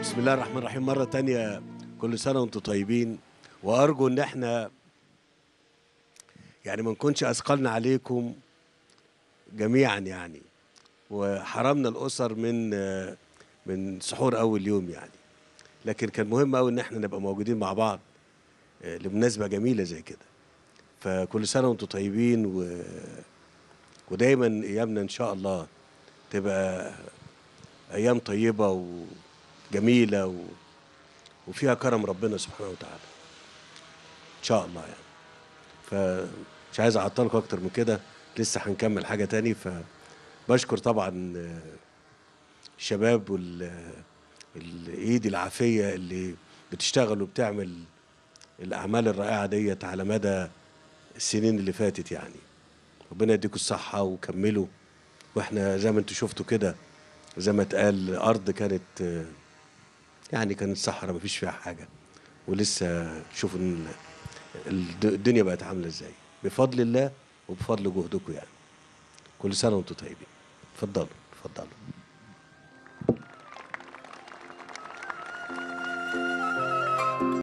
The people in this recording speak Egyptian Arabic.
بسم الله الرحمن الرحيم مرة تانية كل سنة وانتم طيبين وأرجو إن احنا يعني ما نكونش أثقلنا عليكم جميعا يعني وحرمنا الأسر من من سحور أول يوم يعني لكن كان مهم أوي إن احنا نبقى موجودين مع بعض آه، لمناسبة جميلة زي كده فكل سنة وانتم طيبين و... ودايما أيامنا إن شاء الله تبقى أيام طيبة وجميلة و... وفيها كرم ربنا سبحانه وتعالى إن شاء الله يعني فمش عايز أعطلكم أكتر من كده لسه هنكمل حاجة تاني فبشكر طبعا آه، الشباب وال الإيد العافية اللي بتشتغل وبتعمل الأعمال الرائعة ديت على مدى السنين اللي فاتت يعني ربنا يديكم الصحة وكملوا واحنا زي ما انتوا شفتوا كده زي ما اتقال الأرض كانت آه، يعني كانت صحراء مفيش فيها حاجة ولسه شوفوا إن الد- الدنيا بقت عاملة ازاي بفضل الله وبفضل جهدكم يعني كل سنة وانتم طيبين اتفضلوا اتفضلوا